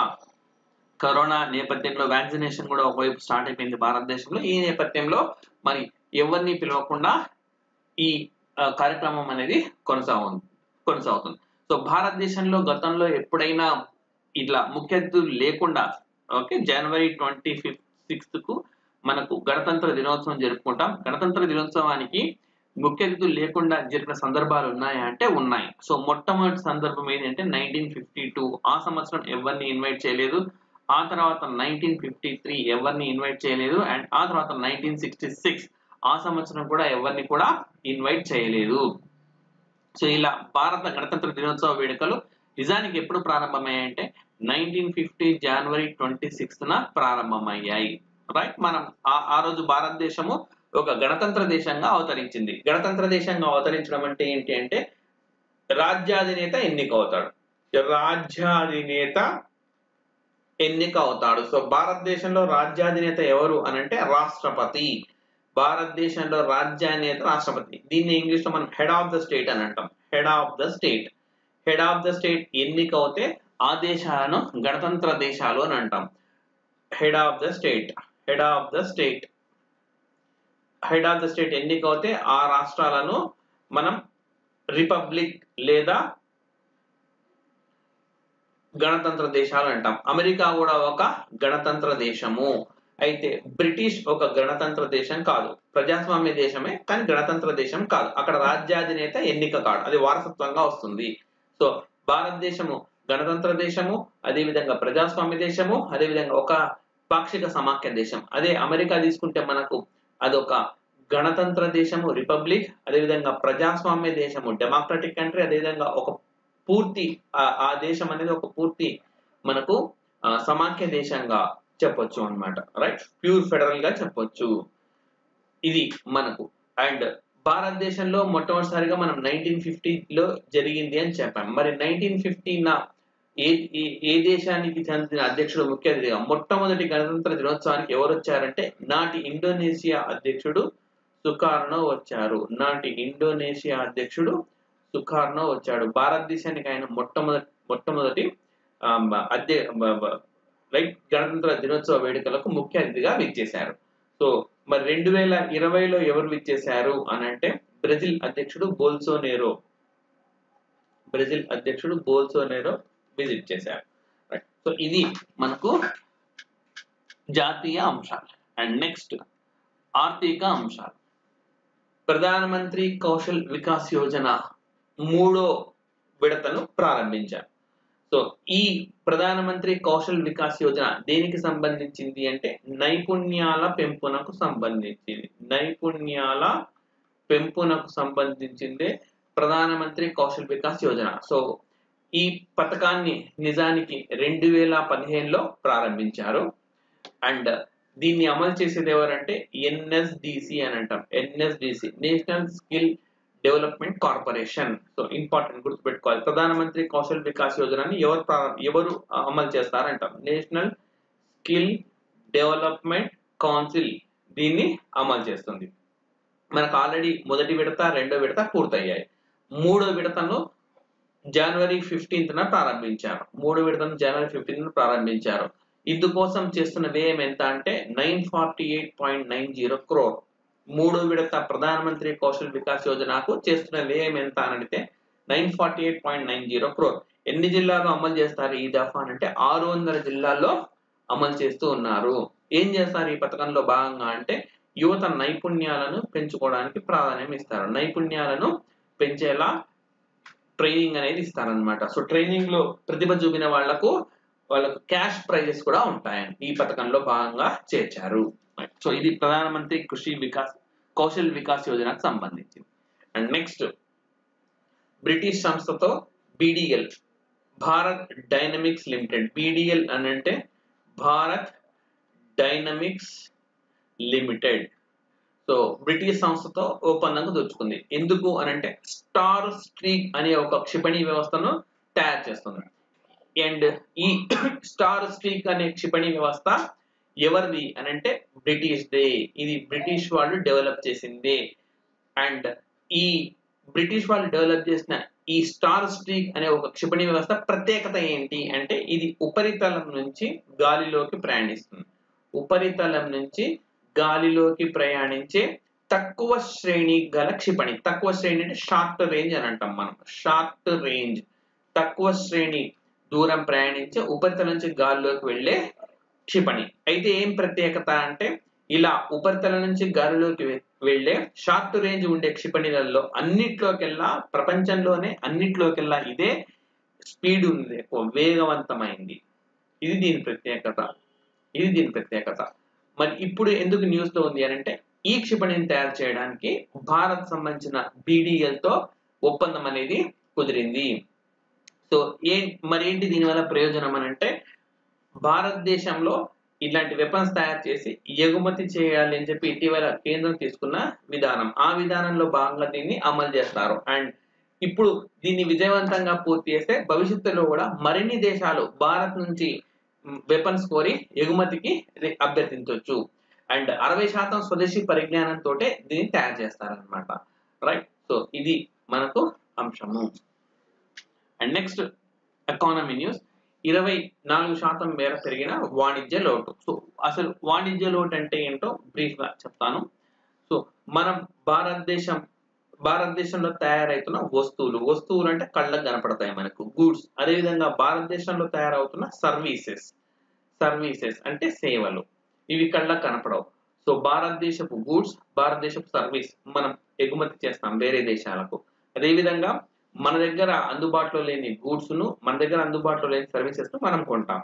కరోనా నేపథ్యంలో వ్యాక్సినేషన్ కూడా ఒకవైపు స్టార్ట్ అయిపోయింది భారతదేశంలో ఈ నేపథ్యంలో మరి ఎవరిని పిలవకుండా ఈ ఆ, కార్యక్రమం అనేది కొనసాగు కొనసాగుతుంది సో భారతదేశంలో గతంలో ఎప్పుడైనా ఇట్లా ముఖ్య అతిథులు లేకుండా ఓకే జనవరి ట్వంటీ ఫిఫ్త్ సిక్స్త్ కు మనకు గణతంత్ర దినోత్సవం జరుపుకుంటాం గణతంత్ర దినోత్సవానికి ముఖ్య అతిథులు లేకుండా జరిపిన సందర్భాలు ఉన్నాయా అంటే ఉన్నాయి సో మొట్టమొదటి సందర్భం ఏంటంటే నైన్టీన్ ఫిఫ్టీ టూ ఆ సంవత్సరం ఎవరిని ఇన్వైట్ చేయలేదు ఆ తర్వాత నైన్టీన్ ఫిఫ్టీ త్రీ ఎవరిని ఇన్వైట్ చేయలేదు అండ్ ఆ తర్వాత నైన్టీన్ సిక్స్టీ సిక్స్ ఆ సంవత్సరం కూడా ఎవరిని కూడా ఇన్వైట్ చేయలేదు సో ఇలా భారత గణతంత్ర దినోత్సవ వేడుకలు నిజానికి ఎప్పుడు ప్రారంభమయ్యాయంటే నైన్టీన్ ఫిఫ్టీ జనవరి ట్వంటీ సిక్స్త్ ప్రారంభమయ్యాయి రైట్ మనం ఆ ఆ రోజు భారతదేశము ఒక గణతంత్ర దేశంగా అవతరించింది గణతంత్ర దేశంగా అవతరించడం అంటే ఏంటి అంటే రాజ్యాధినేత ఎన్నిక అవుతాడు రాజ్యాధినేత ఎన్నిక అవుతాడు సో భారతదేశంలో రాజ్యాధినేత ఎవరు అని అంటే రాష్ట్రపతి భారతదేశంలో రాజ్యాధినేత రాష్ట్రపతి దీన్ని ఇంగ్లీష్ లో మనం హెడ్ ఆఫ్ ద స్టేట్ అని అంటాం head of the state head of the state ఎన్నిక అవుతే ఆ దేశాలను గణతంత్ర దేశాలు అని అంటాం head of the state head of the state head of the state ఎన్నిక అవుతే ఆ రాష్ట్రాలను మనం రిపబ్లిక్ లేదా గణతంత్ర దేశాలు అంటాం అమెరికా కూడా ఒక గణతంత్ర దేశము అయితే బ్రిటిష్ ఒక గణతంత్ర దేశం కాదు ప్రజాస్వామ్య దేశమే కానీ గణతంత్ర దేశం కాదు అక్కడ రాజ్యాధినేత ఎన్నిక కాదు అది వారసత్వంగా వస్తుంది సో భారతదేశము గణతంత్ర దేశము అదేవిధంగా ప్రజాస్వామ్య దేశము అదేవిధంగా ఒక పాక్షిక సమాఖ్య దేశం అదే అమెరికా తీసుకుంటే మనకు అదొక గణతంత్ర దేశము రిపబ్లిక్ అదేవిధంగా ప్రజాస్వామ్య దేశము డెమోక్రటిక్ కంట్రీ అదేవిధంగా ఒక పూర్తి ఆ- ఆ దేశం అనేది ఒక పూర్తి మనకు ఆ, సమాఖ్య దేశంగా చెప్పొచ్చు అన్నమాట రైట్ ప్యూర్ ఫెడరల్ గా చెప్పొచ్చు ఇది మనకు అండ్ భారతదేశంలో మొట్టమొదటిసారిగా మనం నైన్టీన్ ఫిఫ్టీలో జరిగింది అని చెప్పాం మరి నైన్టీన్ ఫిఫ్టీన ఏ ఏ- ఏ దేశానికి చెందిన అధ్యక్షుడు ముఖ్య అతిథిగా మొట్టమొదటి గణతంత్ర దినోత్సవానికి ఎవరు వచ్చారంటే నాటి ఇండోనేషియా అధ్యక్షుడు సుకార్నో వచ్చారు నాటి ఇండోనేషియా అధ్యక్షుడు సుకార్నో వచ్చాడు భారతదేశానికి ఆయన మొట్టమొదటి మొట్టమొదటి ఆమ్, అధ్య రైట్ గణతంత్ర దినోత్సవ వేడుకలకు ముఖ్య అతిథిగా విచ్చేశారు సో మరి రెండు వేల ఇరవైలో ఎవరు విచ్చేశారు అని అంటే బ్రెజిల్ అధ్యక్షుడు బోల్సోనేరో బ్రెజిల్ అధ్యక్షుడు బోల్సోనేరో విజిట్ చేశారు రైట్ సో ఇది మనకు జాతీయ అంశాలు అండ్ నెక్స్ట్ ఆర్థిక అంశాలు ప్రధానమంత్రి కౌశల్ వికాస్ యోజన మూడో విడతను ప్రారంభించారు సో ఈ ప్రధానమంత్రి కౌశల్ వికాస్ యోజన దేనికి సంబంధించింది అంటే నైపుణ్యాల పెంపునకు సంబంధించింది నైపుణ్యాల పెంపునకు సంబంధించిందే ప్రధానమంత్రి కౌశల్ వికాస్ యోజన సో ఈ పథకాన్ని నిజానికి రెండు వేల పదిహేనులో ప్రారంభించారు అండ్ దీన్ని అమలు చేసేది ఎవరంటే ఎన్ఎస్డిసి అని అంటాం NSDC national skill development corporation so important గుర్తుపెట్టుకోవాలి ప్రధానమంత్రి కౌశల్ వికాస్ యోజనని ఎవరు ప్రారం- ఎవరు అమలు చేస్తారంటాం నేషనల్ స్కిల్ డెవలప్మెంట్ కౌన్సిల్ దీన్ని అమలు చేస్తుంది మనకు ఆల్రెడీ మొదటి విడత రెండో విడత పూర్తయ్యాయి మూడో విడతను జనవరి ఫిఫ్టీన్త్ న ప్రారంభించారు మూడో విడతను జనవరి ఫిఫ్టీన్త్ ప్రారంభించారు ఇందుకోసం చేస్తున్న వ్యయం ఎంత అంటే nine forty eight point nine zero crore మూడో విడత ప్రధానమంత్రి కౌశల్ వికాస్ యోజనకు చేస్తున్న వ్యయం ఎంత అని అడిగితే nine forty eight point nine zero crore ఎన్ని జిల్లాల్లో అమలు చేస్తారు ఈ దఫా అని అంటే ఆరు వందల జిల్లాల్లో అమలు చేస్తూ ఉన్నారు ఏం చేస్తారు ఈ పథకంలో భాగంగా అంటే యువత నైపుణ్యాలను పెంచుకోవడానికి ప్రాధాన్యం ఇస్తారు నైపుణ్యాలను పెంచేలా ట్రైనింగ్ అనేది ఇస్తారనమాట సో ట్రైనింగ్ లో ప్రతిభ చూపిన వాళ్లకు వాళ్ళకు క్యాష్ ప్రైజెస్ కూడా ఉంటాయని ఈ పథకంలో భాగంగా చేర్చారు సో ఇది ప్రధానమంత్రి కృషి వికాస్ కౌశల్ వికాస్ యోజనకు సంబంధించింది అండ్ నెక్స్ట్ బ్రిటిష్ సంస్థతో BDL Bharat dynamics limited BDL అని అంటే Bharat dynamics limited so British సంస్థతో ఒప్పందంకు దొరుకుతుంది ఎందుకు అని అంటే స్టార్ స్ట్రీక్ అనే ఒక క్షిపణి వ్యవస్థను తయారు చేస్తుంది అండ్ ఈ స్టార్ స్ట్రీక్ అనే క్షిపణి వ్యవస్థ ఎవరిది అని అంటే బ్రిటిష్ దే ఇది బ్రిటిష్ వాళ్ళు డెవలప్ చేసింది అండ్ ఈ బ్రిటిష్ వాళ్ళు డెవలప్ చేసిన ఈ స్టార్ స్ట్రీక్ అనే ఒక క్షిపణి వ్యవస్థ ప్రత్యేకత ఏంటి అంటే ఇది ఉపరితలం నుంచి గాలిలోకి ప్రయాణిస్తుంది ఉపరితలం నుంచి గాలిలోకి ప్రయాణించే తక్కువ శ్రేణి గల క్షిపణి తక్కువ శ్రేణి అంటే షార్ట్ రేంజ్ అని అంటాం మనం షార్ట్ రేంజ్ తక్కువ శ్రేణి దూరం ప్రయాణించే ఉపరితలం నుంచి గాలిలోకి వెళ్ళే క్షిపణి అయితే ఏం ప్రత్యేకత అంటే ఇలా ఉపరితలం నుంచి గాలిలోకి వె- వెళ్ళే షార్ట్ రేంజ్ ఉండే క్షిపణిలలో అన్నిట్లోకెల్లా ప్రపంచంలోనే అన్నిట్లోకెల్లా ఇదే స్పీడ్ ఉంది ఎక్కువ వేగవంతమైంది ఇది దీని ప్రత్యేకత ఇది దీని ప్రత్యేకత మరి ఇప్పుడు ఎందుకు న్యూస్ లో ఉంది అని అంటే ఈ క్షిపణిని తయారు చేయడానికి భారత్ సంబంధించిన BDL తో ఒప్పందం అనేది కుదిరింది సో ఏ మరి ఏంటి దీనివల్ల ప్రయోజనం అని అంటే భారతదేశంలో ఇలాంటి వెపన్స్ తయారు చేసి ఎగుమతి చేయాలి అని చెప్పి ఇటీవల కేంద్రం తీసుకున్న విధానం ఆ విధానంలో భాగంగా దీన్ని అమలు చేస్తారు అండ్ ఇప్పుడు దీన్ని విజయవంతంగా పూర్తి చేస్తే భవిష్యత్తులో కూడా మరిన్ని దేశాలు భారత్ నుంచి వెపన్స్ కోరి ఎగుమతికి ఇది అభ్యర్థించవచ్చు అండ్ అరవై శాతం స్వదేశీ పరిజ్ఞానంతో దీన్ని తయారు చేస్తారనమాట రైట్ సో ఇది మనకు అంశము అండ్ నెక్స్ట్ ఎకానమీ న్యూస్ ఇరవై నాలుగు శాతం మేర పెరిగిన వాణిజ్య లోటు సో అసలు వాణిజ్య లోటు అంటే ఏంటో బ్రీఫ్ గా చెప్తాను సో మనం భారతదేశం భారతదేశంలో తయారవుతున్న వస్తువులు వస్తువులు అంటే కళ్ళకు కనపడతాయి మనకు గూడ్స్ అదేవిధంగా భారతదేశంలో తయారవుతున్న సర్వీసెస్ సర్వీసెస్ అంటే సేవలు ఇవి కళ్ళకు కనపడవు సో భారతదేశపు గూడ్స్ భారతదేశపు సర్వీస్ మనం ఎగుమతి చేస్తాం వేరే దేశాలకు అదేవిధంగా మన దగ్గర అందుబాటులో లేని గూడ్స్ ను మన దగ్గర అందుబాటులో లేని సర్వీసెస్ ను మనం కొంటాం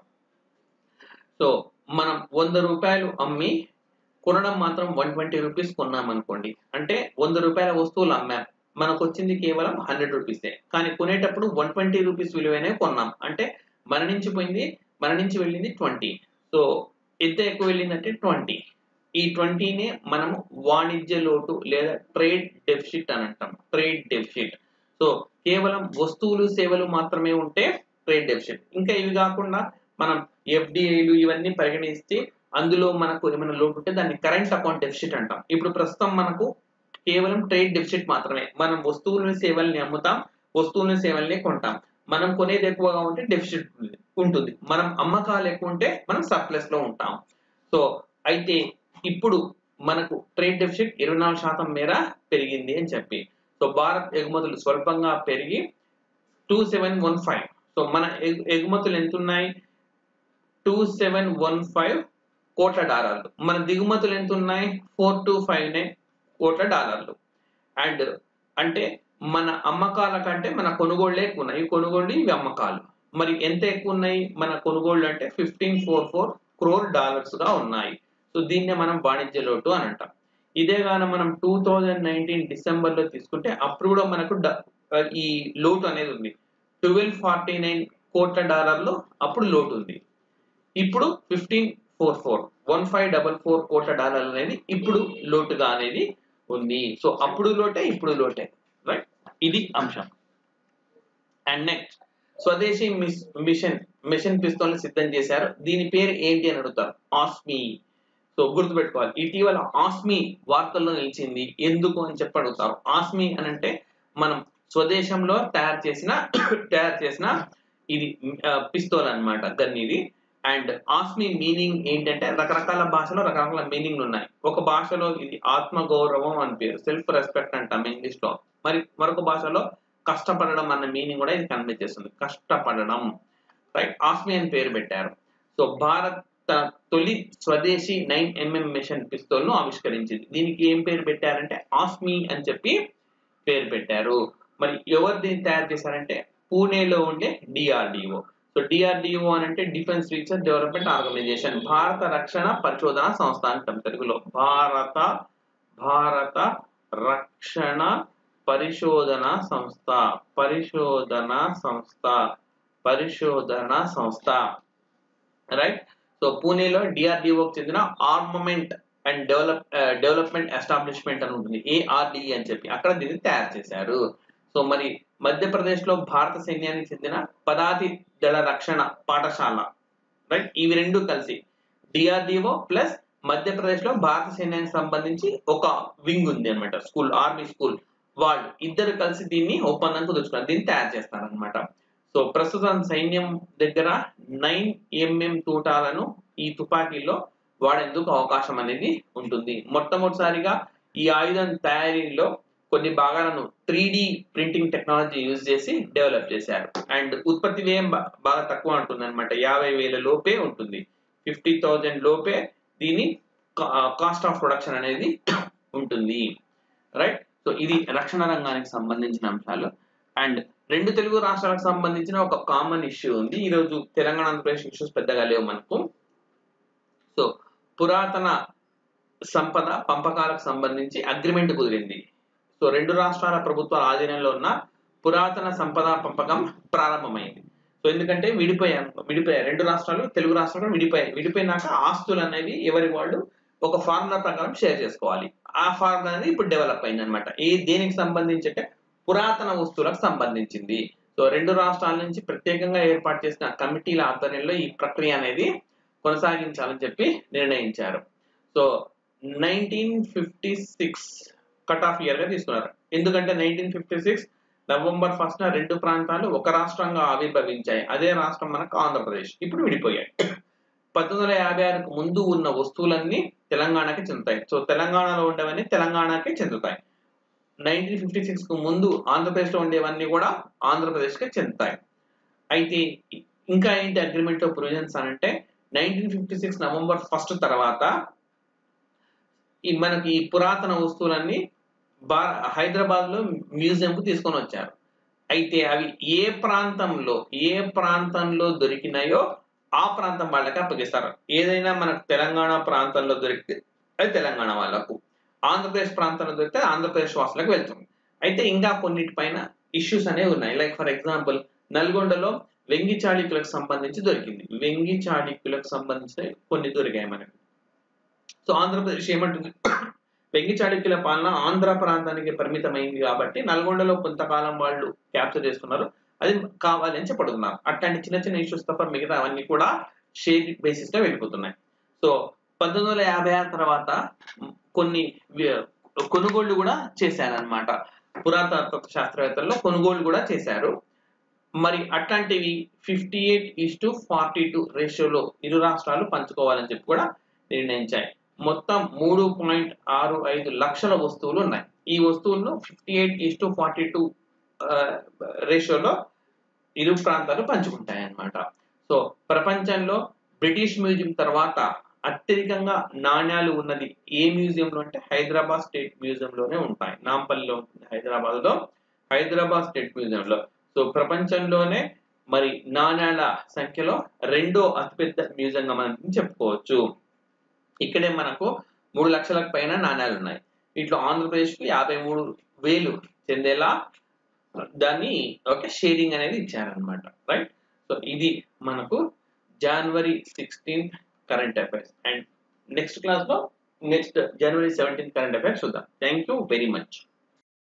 సో మనం వంద రూపాయలు అమ్మి కొనడం మాత్రం వన్ ట్వంటీ రూపీస్ కొన్నాం అనుకోండి అంటే వంద రూపాయల వస్తువులు అమ్మాం మనకు వచ్చింది కేవలం హండ్రెడ్ రూపీసే కానీ కొనేటప్పుడు వన్ ట్వంటీ రూపీస్ విలువైన కొన్నాం అంటే మన నుంచి పోయింది మన నుంచి వెళ్ళింది ట్వంటీ సో ఎంత ఎక్కువ వెళ్ళిందంటే ట్వంటీ ఈ ట్వంటీనే మనం వాణిజ్య లోటు లేదా ట్రేడ్ డెఫిసిట్ అని అంటాం ట్రేడ్ డెఫిసిట్ సో కేవలం వస్తువులు సేవలు మాత్రమే ఉంటే ట్రేడ్ డెఫిసిట్ ఇంకా ఇవి కాకుండా మనం ఎఫ్డిఐలు ఇవన్నీ పరిగణిస్తే అందులో మనకు ఏమైనా లోటు ఉంటే దాన్ని కరెంట్ అకౌంట్ డెఫిసిట్ అంటాం ఇప్పుడు ప్రస్తుతం మనకు కేవలం ట్రేడ్ డెఫిసిట్ మాత్రమే మనం వస్తువులని సేవల్ని అమ్ముతాం వస్తువులని సేవల్ని కొంటాం మనం కొనేది ఎక్కువగా ఉంటే డెఫిసిట్ ఉంటుంది మనం అమ్మకాలు ఎక్కువ ఉంటే మనం సర్ప్లస్ లో ఉంటాం సో అయితే ఇప్పుడు మనకు ట్రేడ్ డెఫిసిట్ ఇరవై నాలుగు శాతం మేర పెరిగింది అని చెప్పి సో భారత్ ఎగుమతులు స్వల్పంగా పెరిగి two seven one five so మన ఎగు- ఎగుమతులు ఎంత ఉన్నాయి టూ సెవెన్ వన్ ఫైవ్ కోట్ల డాలర్లు మన దిగుమతులు ఎంత ఉన్నాయి ఫోర్ టూ ఫైవ్ నైన్ కోట్ల డాలర్లు అండ్ అంటే మన అమ్మకాల కంటే మన కొనుగోళ్లే ఎక్కువ ఉన్నాయి ఈ కొనుగోళ్లు ఇవి అమ్మకాలు మరి ఎంత ఎక్కువ ఉన్నాయి మన కొనుగోళ్లు అంటే fifteen four four crore dollars గా ఉన్నాయి సో దీన్నే మనం వాణిజ్య లోటు అని అంటాం ఇదే గాన మనం టూ థౌజండ్ నైన్టీన్ డిసెంబర్ లో తీసుకుంటే అప్పుడు కూడా మనకు ఆ, ఈ లోటు అనేది ఉంది ట్వెల్వ్ ఫార్టీ నైన్ కోట్ల డాలర్లు అప్పుడు లోటు ఉంది ఇప్పుడు fifteen four four one five double four కోట్ల డాలర్లు అనేది ఇప్పుడు లోటుగా అనేది ఉంది సో అప్పుడు లోటే ఇప్పుడు లోటే రైట్ ఇది అంశం అండ్ నెక్స్ట్ స్వదేశీ మిస్ మిషన్ మిషన్ పిస్తోల్ సిద్ధం చేశారు దీని పేరు ఏంటి అని అడుగుతారు ఆస్మి సో గుర్తుపెట్టుకోవాలి ఇటీవల ఆస్మి వార్తల్లో నిలిచింది ఎందుకు అని చెప్పి అడుగుతారు ఆస్మి అని అంటే మనం స్వదేశంలో తయారు చేసిన తయారు చేసిన ఇది పిస్తోల్ అన్నమాట గన్ ఇది అండ్ ఆస్మి మీనింగ్ ఏంటంటే రకరకాల భాషలో రకరకాల మీనింగ్లు ఉన్నాయి ఒక భాషలో ఇది ఆత్మ గౌరవం అని పేరు సెల్ఫ్ రెస్పెక్ట్ అంటాం ఇంగ్లీష్ లో మరి మరొక భాషలో కష్టపడడం అన్న మీనింగ్ కూడా ఇది కన్వే చేస్తుంది కష్టపడడం రైట్ ఆస్మి అని పేరు పెట్టారు సో భారత్ తన తొలి స్వదేశీ నైన్ ఎంఎం మిషన్ పిస్తోల్ ను ఆవిష్కరించింది దీనికి ఏం పేరు పెట్టారంటే ఆస్మి అని చెప్పి పేరు పెట్టారు మరి ఎవరు దీన్ని తయారు చేశారంటే పూణేలో ఉండే డిఆర్డిఓ సో డిఆర్డిఓ అని అంటే డిఫెన్స్ రీసెర్చ్ డెవలప్మెంట్ ఆర్గనైజేషన్ భారత రక్షణ పరిశోధన సంస్థ అంటాం తెలుగులో భారత భారత రక్షణ పరిశోధన సంస్థ పరిశోధన సంస్థ పరిశోధన సంస్థ రైట్ సో పూణేలో డిఆర్డిఓకి చెందిన armament and develop development establishment అని ఉంటుంది ఏఆర్డిఈ అని చెప్పి అక్కడ దీన్ని తయారు చేశారు సో మరి మధ్యప్రదేశ్ లో భారత సైన్యానికి చెందిన పదాతి దళ రక్షణ పాఠశాల రైట్ ఇవి రెండు కలిసి డిఆర్డిఓ ప్లస్ మధ్యప్రదేశ్ లో భారత సైన్యానికి సంబంధించి ఒక వింగ్ ఉంది అనమాట స్కూల్ ఆర్మీ స్కూల్ వాళ్ళు ఇద్దరు కలిసి దీన్ని ఒప్పందం కుదుర్చుకున్నారు దీన్ని తయారు చేస్తారనమాట సో ప్రస్తుతం సైన్యం దగ్గర నైన్ ఎంఎం తూటాలను ఈ తుపాకీలో వాడేందుకు అవకాశం అనేది ఉంటుంది మొట్టమొదటిసారిగా ఈ ఆయుధం తయారీలో కొన్ని భాగాలను త్రీ ప్రింటింగ్ టెక్నాలజీ యూజ్ చేసి డెవలప్ చేశారు అండ్ ఉత్పత్తి వ్యయం బా- బాగా తక్కువ ఉంటుంది అనమాట యాభై వేల లోపే ఉంటుంది ఫిఫ్టీ థౌజండ్ లోపే దీని కాస్ట్ ఆఫ్ ప్రొడక్షన్ అనేది ఉంటుంది రైట్ సో ఇది రక్షణ రంగానికి సంబంధించిన అంశాలు అండ్ రెండు తెలుగు రాష్ట్రాలకు సంబంధించిన ఒక కామన్ ఇష్యూ ఉంది ఈరోజు తెలంగాణ ఆంధ్రప్రదేశ్ ఇష్యూస్ పెద్దగా లేవు మనకు సో పురాతన సంపద పంపకాలకు సంబంధించి అగ్రిమెంట్ కుదిరింది సో రెండు రాష్ట్రాల ప్రభుత్వాల ఆధీనంలో ఉన్న పురాతన సంపద పంపకం ప్రారంభమైంది సో ఎందుకంటే విడిపోయాను విడిపోయాయి రెండు రాష్ట్రాలు తెలుగు రాష్ట్రాలు విడిపోయాయి విడిపోయినాక ఆస్తులు అనేవి ఎవరి వాళ్ళు ఒక ఫార్ములా ప్రకారం షేర్ చేసుకోవాలి ఆ ఫార్ములా అనేది ఇప్పుడు డెవలప్ అయింది అనమాట ఏ దేనికి సంబంధించి అంటే పురాతన వస్తువులకు సంబంధించింది సో రెండు రాష్ట్రాల నుంచి ప్రత్యేకంగా ఏర్పాటు చేసిన కమిటీల ఆధ్వర్యంలో ఈ ప్రక్రియ అనేది కొనసాగించాలని చెప్పి నిర్ణయించారు so nineteen fifty six cut off year గా తీసుకున్నారు ఎందుకంటే nineteen fifty six November first రెండు ప్రాంతాలు ఒక రాష్ట్రంగా ఆవిర్భవించాయి అదే రాష్ట్రం మనకు ఆంధ్రప్రదేశ్ ఇప్పుడు విడిపోయాయి పంతొమ్మిది వందల యాభై ఆరుకు ముందు ఉన్న వస్తువులన్నీ తెలంగాణకి చెందుతాయి సో తెలంగాణలో ఉండేవన్నీ తెలంగాణకే చెందుతాయి నైన్టీన్ ఫిఫ్టీ సిక్స్ కు ముందు ఆంధ్రప్రదేశ్ లో ఉండేవన్నీ కూడా ఆంధ్రప్రదేశ్ కి చెందుతాయి అయితే ఇంకా ఏంటి అగ్రిమెంట్ లో ప్రొవిజన్స్ అని అంటే nineteen fifty six November first తర్వాత ఈ మనకి ఈ పురాతన వస్తువులన్నీ బా హైదరాబాద్ లో మ్యూజియం కు తీసుకొని వచ్చారు అయితే అవి ఏ ప్రాంతంలో ఏ ప్రాంతంలో దొరికినాయో ఆ ప్రాంతం వాళ్ళకి అప్పగిస్తారు ఏదైనా మనకు తెలంగాణ ప్రాంతంలో దొరికితే అది తెలంగాణ వాళ్ళకు ఆంధ్రప్రదేశ్ ప్రాంతంలో దొరికితే ఆంధ్రప్రదేశ్ వాసులకు వెళ్తుంది అయితే ఇంకా కొన్నిటిపైన ఇష్యూస్ అనేవి ఉన్నాయి లైక్ ఫర్ ఎగ్జాంపుల్ నల్గొండలో వెంగి చాళుక్యులకు సంబంధించి దొరికింది వెంగి చాళుక్యులకు సంబంధించిన కొన్ని దొరికాయి మనకు సో ఆంధ్రప్రదేశ్ ఏమంటుంది వెంగి చాళుక్యుల పాలన ఆంధ్ర ప్రాంతానికి పరిమితమైంది కాబట్టి నల్గొండలో కొంతకాలం వాళ్ళు క్యాప్చర్ చేసుకున్నారు అది కావాలి అని చెప్పడుతున్నారు అట్లాంటి చిన్న చిన్న ఇష్యూస్ తప్ప మిగతా అవన్నీ కూడా షేర్ బేసిస్ గా వెళ్ళిపోతున్నాయి సో పంతొమ్మిది వందల యాభై ఆరు తర్వాత కొన్ని వి- కొనుగోళ్లు కూడా చేశారనమాట పురాతత్వ శాస్త్రవేత్తల్లో కొనుగోళ్లు కూడా చేశారు మరి అట్లాంటివి fifty eight is to forty two రేషియోలో ఇరు రాష్ట్రాలు పంచుకోవాలని చెప్పి కూడా నిర్ణయించాయి మొత్తం మూడు పాయింట్ ఆరు ఐదు లక్షల వస్తువులు ఉన్నాయి ఈ వస్తువులను fifty eight is to forty two రేషియోలో ఇరు ప్రాంతాలు పంచుకుంటాయి అన్నమాట సో ప్రపంచంలో బ్రిటిష్ మ్యూజియం తర్వాత అత్యధికంగా నాణ్యాలు ఉన్నది ఏ మ్యూజియంలో అంటే హైదరాబాద్ స్టేట్ మ్యూజియంలోనే ఉంటాయి నాంపల్లిలో ఉంటుంది హైదరాబాద్ లో హైదరాబాద్ స్టేట్ మ్యూజియంలో సో ప్రపంచంలోనే మరి నాణ్యాల సంఖ్యలో రెండో అతిపెద్ద మ్యూజియంగా మనం చెప్పుకోవచ్చు ఇక్కడే మనకు మూడు లక్షలకు పైన నాణ్యాలు ఉన్నాయి వీటిలో ఆంధ్రప్రదేశ్ కు యాభై మూడు వేలు చెందేలా దాన్ని ఓకే షేరింగ్ అనేది ఇచ్చారనమాట రైట్ సో ఇది మనకు జనవరి sixteenth current affairs and next క్లాస్లో నెక్స్ట్ జనవరి సెవెంటీన్త్ కరెంట్ అఫైర్స్ చూద్దాం థ్యాంక్ యూ వెరీ మచ్